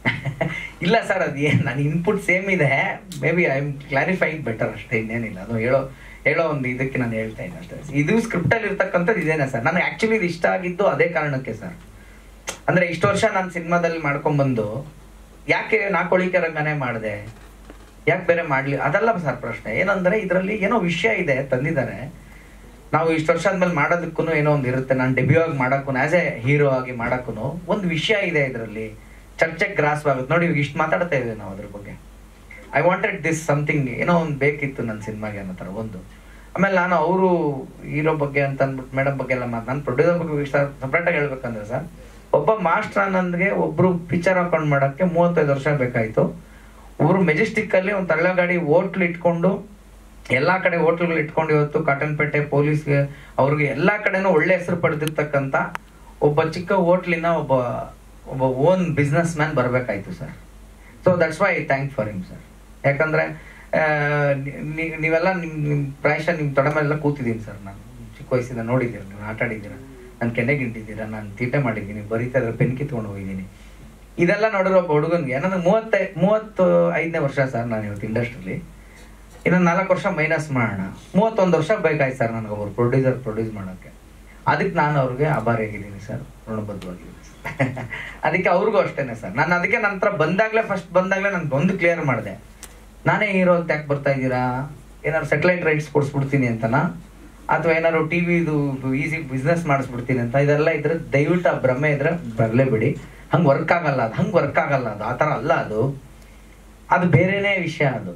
ಇಲ್ಲ ಸರ್ ಅದು ಏನು ನನ್ನ ಇನ್ಪುಟ್ ಸೇಮ್ ಇದೆ may be I am clarifying better ಅಷ್ಟೇ ಇನ್ನೇನಿಲ್ಲ ಅದು ಹೇಳೋ ಹೇಳೋ ಒಂದು ಇದಕ್ಕೆ ನಾನು ಹೇಳ್ತಾ ಇದ್ದೀನಿ ಅಷ್ಟೇ ಇದು ಸ್ಕ್ರಿಪ್ಟಲ್ಲಿ ಇರ್ತಕ್ಕಂಥದ್ದು ಇದೇನೆ ಸರ್ ನನಗೆ ಆ್ಯಕ್ಚುಲಿ ಇದು ಇಷ್ಟ ಆಗಿದ್ದು ಅದೇ ಕಾರಣಕ್ಕೆ ಸರ್ ಅಂದ್ರೆ ಇಷ್ಟು ವರ್ಷ ನಾನು ಸಿನಿಮಾದಲ್ಲಿ ಮಾಡ್ಕೊಂಡ್ಬಂದು ಯಾಕೆ ನಾಕೊಳಿಕೆ ರಂಗನೇ ಮಾಡಿದೆ ಯಾಕೆ ಬೇರೆ ಮಾಡ್ಲಿ ಅದಲ್ಲ ಸರ್ ಪ್ರಶ್ನೆ ಏನಂದ್ರೆ ಇದರಲ್ಲಿ ಏನೋ ವಿಷಯ ಇದೆ ತಂದಿದ್ದಾರೆ ನಾವು ಇಷ್ಟು ವರ್ಷ ಆದ್ಮೇಲೆ ಮಾಡೋದಕ್ಕೂ ಏನೋ ಒಂದು ಇರುತ್ತೆ ನಾನು ಡೆಬ್ಯೂ ಆಗಿ ಮಾಡೋಕ್ಕೂ ಆಸ್ ಎ ಹೀರೋ ಆಗಿ ಮಾಡೋಕ್ಕೂ ಒಂದು ವಿಷಯ ಇದೆ ಇದರಲ್ಲಿ ಚರ್ಚೆಗೆ ಗ್ರಾಸ್ ಆಗುತ್ತೆ ನೋಡಿ ಇವಾಗ ಇಷ್ಟು ಮಾತಾಡ್ತಾ ಇದ್ದೀವಿ ನಾವು ಅದ್ರ ಬಗ್ಗೆ ಐ ವಾಂಟೆಡ್ ದಿಸ್ ಸಮಥಿಂಗ್ ಏನೋ ಒಂದು ಬೇಕಿತ್ತು ನನ್ನ ಸಿನಿಮಾಗೆ ಅನ್ನೋ ಥರ ಒಂದು ಆಮೇಲೆ ನಾನು ಅವರು ಹೀರೋ ಬಗ್ಗೆ ಅಂತ ಅಂದ್ಬಿಟ್ಟು ಮೇಡಮ್ ಬಗ್ಗೆ ಎಲ್ಲ ಮಾತು ನಾನು ಪ್ರೊಡ್ಯೂಸರ್ ಬಗ್ಗೆ ಸಪ್ರೇಟಾಗಿ ಹೇಳ್ಬೇಕಂದ್ರೆ ಸರ್ ಒಬ್ಬ ಮಾಸ್ಟರ್ ಆನಂದ್ಗೆ ಒಬ್ರು ಪಿಕ್ಚರ್ ಹಾಕೊಂಡು ಮಾಡೋಕ್ಕೆ ಮೂವತ್ತೈದು ವರ್ಷ ಬೇಕಾಯ್ತು ಒಬ್ರು ಮೆಜೆಸ್ಟಿಕ್ ಅಲ್ಲಿ ಒಂದು ತಳ್ಳ ಗಾಡಿ ಹೋಟ್ಲ್ ಇಟ್ಕೊಂಡು ಎಲ್ಲಾ ಕಡೆ ಹೋಟ್ಲ್ಗಳು ಇಟ್ಕೊಂಡು ಇವತ್ತು ಕಾಟನ್ಪೇಟೆ ಪೊಲೀಸ್ಗೆ ಅವ್ರಿಗೆ ಎಲ್ಲಾ ಕಡೆನೂ ಒಳ್ಳೆ ಹೆಸರು ಪಡೆದಿರ್ತಕ್ಕಂಥ ಒಬ್ಬ ಚಿಕ್ಕ ಹೋಟ್ಲಿನ ಒಬ್ಬ ಒಬ್ಬ ಓನ್ ಬಿಸ್ನೆಸ್ ಮ್ಯಾನ್ ಬರಬೇಕಾಯ್ತು sir so that's why thank for him sir ಯಾಕಂದ್ರೆ ಆ, ನೀ- ನೀವೆಲ್ಲ ನಿಮ್ ನಿಮ್ ಪ್ರಾಯಶಃ ನಿಮ್ ತೊಡೆ ಮೇಲೆಲ್ಲ ಕೂತಿದ್ದೀನಿ ಸರ್ ನಾನು ಚಿಕ್ಕ ವಯಸ್ಸಿಂದ ನೋಡಿದ್ದೀರ ನೀವು ಆಟ ಆಡಿದ್ದೀರ ನಾನು ಕೆನೆಗಿಟ್ಟಿದ್ದೀರಾ ನಾನು ತೀಟೆ ಮಾಡಿದ್ದೀನಿ ಬರೀತಾ ಇದ್ರೆ ಪೆನ್ ಕಿತ್ಕೊಂಡು ಹೋಗಿದ್ದೀನಿ ಇದೆಲ್ಲ ನೋಡಿರೋ ಒಬ್ಬ ಹುಡುಗನ್ಗೆ ನನಗೆ ಮೂವತ್ತೈ ಮೂವತ್ತು ಐದನೇ ವರ್ಷ ಸರ್ ನಾನು ಇವತ್ತು ಇಂಡಸ್ಟ್ರಿಲಿ ಇನ್ನೊಂದು ನಾಲ್ಕು ವರ್ಷ ಮೈನಸ್ ಮಾಡೋಣ ಮೂವತ್ತೊಂದು ವರ್ಷ ಬೇಕಾಯ್ತು ಸರ್ ನನಗೆ ಒಬ್ಬರು ಪ್ರೊಡ್ಯೂಸರ್ ಪ್ರೊಡ್ಯೂಸ್ ಮಾಡೋಕ್ಕೆ ಅದಕ್ಕೆ ನಾನು ಅವ್ರಿಗೆ ಆಭಾರಿಯಾಗಿದ್ದೀನಿ ಸರ್ ಋಣಬದ್ಧವಾಗಿದ್ದೀನಿ ಅದಕ್ಕೆ ಅವ್ರಿಗೂ ಅಷ್ಟೇನೆ ಸರ್ ನಾನು ಅದಕ್ಕೆ ನನ್ನ ಹತ್ರ ಬಂದಾಗಲೇ ಫಸ್ಟ್ ಬಂದಾಗಲೇ ನಾನು ಒಂದು ಕ್ಲಿಯರ್ ಮಾಡಿದೆ ನಾನೇ ಹೀರೋ ಅಂತ ಯಾಕೆ ಬರ್ತಾ ಇದ್ದೀರಾ ಏನಾದ್ರು ಸೆಟಲೈಟ್ ರೈಟ್ಸ್ ಕೊಡಿಸ್ಬಿಡ್ತೀನಿ ಅಂತನಾ ಅಥವಾ ಏನಾದ್ರು ಟಿ ವಿದು ಈಸಿ ಬಿಸ್ನೆಸ್ ಮಾಡಿಸ್ಬಿಡ್ತೀನಿ ಅಂತ ಇದೆಲ್ಲ ಇದ್ರೆ ದಯವಿಟ್ಟು ಆ ಭ್ರಮೆ ಇದ್ರೆ ಬರಲೇಬೇಡಿ ಹಂಗೆ ವರ್ಕ್ ಆಗಲ್ಲ ಅದು ಹಂಗೆ ವರ್ಕ್ ಆಗಲ್ಲ ಅದು ಆ ಥರ ಅಲ್ಲ ಅದು ಅದು ಬೇರೆನೇ ವಿಷಯ ಅದು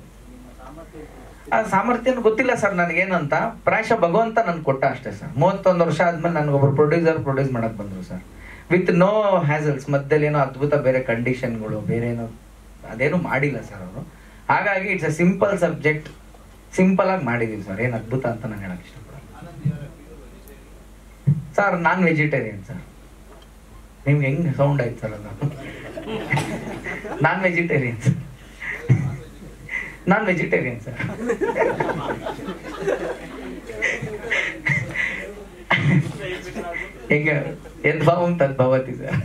ಆ ಸಾಮರ್ಥ್ಯ ಗೊತ್ತಿಲ್ಲ ಸರ್ ನನಗೇನಂತ ಪ್ರಾಯಶಃ ಭಗವಂತ ನನ್ಗೆ ಕೊಟ್ಟ ಅಷ್ಟೇ ಸರ್ ಮೂವತ್ತೊಂದು ವರ್ಷ ಆದ್ಮೇಲೆ ನನಗೊಬ್ರು ಪ್ರೊಡ್ಯೂಸರ್ ಪ್ರೊಡ್ಯೂಸ್ ಮಾಡಕ್ ಬಂದ್ರು ಸರ್ ವಿತ್ ನೋ ಹ್ಯಾಸಲ್ಸ್ ಮಧ್ಯದಲ್ಲಿ ಏನೋ ಅದ್ಭುತ ಬೇರೆ ಕಂಡೀಷನ್ಗಳು ಬೇರೆ ಏನೋ ಅದೇನು ಮಾಡಿಲ್ಲ ಸರ್ ಅವರು ಹಾಗಾಗಿ it's a simple subject simple ಆಗಿ ಮಾಡಿದೀವಿ ಸರ್ ಏನು ಅದ್ಭುತ ಅಂತ ನಾನು ಹೇಳಕ್ ಇಷ್ಟಪಡಲ್ಲ ಸರ್ ನಾನ್ ವೆಜಿಟೇರಿಯನ್ ಸರ್ ನಿಮ್ಗೆ ಹೆಂಗ್ ಸೌಂಡ್ ಆಯ್ತು ಸರ್ ಅದು non vegetarian sir non vegetarian sir ಹೆಂಗ ಯದ್ಭಾವಂ ತದ್ಭವತಿ ಸರ್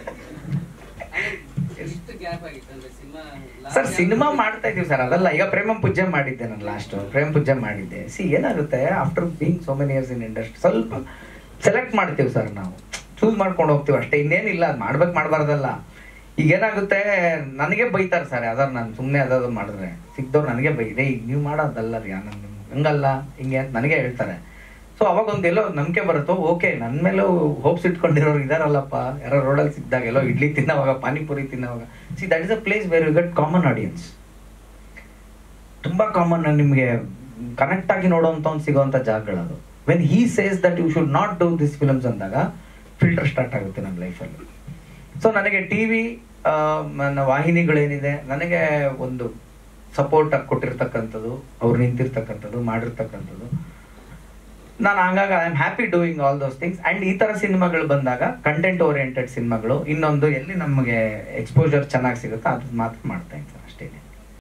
ಎಷ್ಟು ಗ್ಯಾಪ್ ಆಗಿತ್ತು ಅಂದ್ರೆ ಸಿನಿಮಾ ಸರ್ ಸಿನಿಮಾ ಮಾಡ್ತಾ ಇದೀವಿ ಸರ್ ಅದಲ್ಲ ಈಗ ಪ್ರೇಮ ಪೂಜೆ ಮಾಡಿದ್ದೆ ನಾನು ಲಾಸ್ಟ್ ಪ್ರೇಮ ಪೂಜೆ ಮಾಡಿದ್ದೆ ಸಿ ಏನಾಗುತ್ತೆ after being so many years in industry ಸ್ವಲ್ಪ ಸೆಲೆಕ್ಟ್ ಮಾಡ್ತೀವಿ ಸರ್ ನಾವು ಚೂಸ್ ಮಾಡ್ಕೊಂಡು ಹೋಗ್ತೀವಿ ಅಷ್ಟೇ ಇನ್ನೇನಿಲ್ಲ ಅದು ಮಾಡ್ಬೇಕು ಮಾಡಬಾರ್ದಲ್ಲ ಈಗ ಏನಾಗುತ್ತೆ ನನಗೆ ಬೈತಾರೆ ಸರ್ ಯಾವ್ದಾರು ನಾನು ಸುಮ್ಮನೆ ಯಾವ್ದಾದ್ರು ಮಾಡಿದ್ರೆ ಸಿಕ್ದವ್ರು ನನಗೆ ಬೈದೆ ಈಗ ನೀವು ಮಾಡೋದಲ್ಲ ರೀ ನಾನು ಹಂಗಲ್ಲ ಹಿಂಗೆ ಅಂತ ನನಗೆ ಹೇಳ್ತಾರೆ ಸೊ ಅವಾಗ ಒಂದು ಎಲ್ಲೋ ನಂಬಿಕೆ ಬರುತ್ತೋ ಓಕೆ ನನ್ನ ಮೇಲೂ ಹೋಪ್ಸ್ ಇಟ್ಕೊಂಡಿರೋರು ಇದಾರಲ್ಲಪ್ಪ ಯಾರೋ ರೋಡಲ್ಲಿ ಸಿಕ್ಕಿದಾಗ ಎಲ್ಲೋ ಇಡ್ಲಿ ತಿನ್ನೋವಾಗ ಪಾನಿಪುರಿ ತಿನ್ನೋವಾಗ see that is a place where you get common audience ತುಂಬಾ ಕಾಮನ್ ನಿಮಗೆ ಕನೆಕ್ಟ್ ಆಗಿ ನೋಡುವಂತ ಒಂದು ಸಿಗುವಂತ ಜಾಗಗಳದು when he says that you should not do this films ಅಂದಾಗ ಫಿಲ್ಟರ್ ಸ್ಟಾರ್ಟ್ ಆಗುತ್ತೆ ನನ್ನ ಲೈಫಲ್ಲಿ ಸೊ ನನಗೆ ಟಿ ವಿ ನನ್ನ ವಾಹಿನಿಗಳೇನಿದೆ ನನಗೆ ಒಂದು ಸಪೋರ್ಟ್ ಕೊಟ್ಟಿರ್ತಕ್ಕಂಥದ್ದು ಅವ್ರು ನಿಂತಿರ್ತಕ್ಕಂಥದ್ದು ಮಾಡಿರ್ತಕ್ಕಂಥದ್ದು ನಾನು ಹಂಗಾಗ I am happy doing all those things and ಈ ತರ ಸಿನಿಮಾಗಳು ಬಂದಾಗ ಕಂಟೆಂಟ್ ಓರಿಯೆಂಟೆಡ್ ಸಿನಿಮಾಗಳು ಇನ್ನೊಂದು ಎಲ್ಲಿ ನಮಗೆ ಎಕ್ಸ್ಪೋಜರ್ ಚೆನ್ನಾಗಿ ಸಿಗುತ್ತೋ ಅದು ಮಾತ್ರ ಮಾಡ್ತಾ ಇದ್ದೀನಿ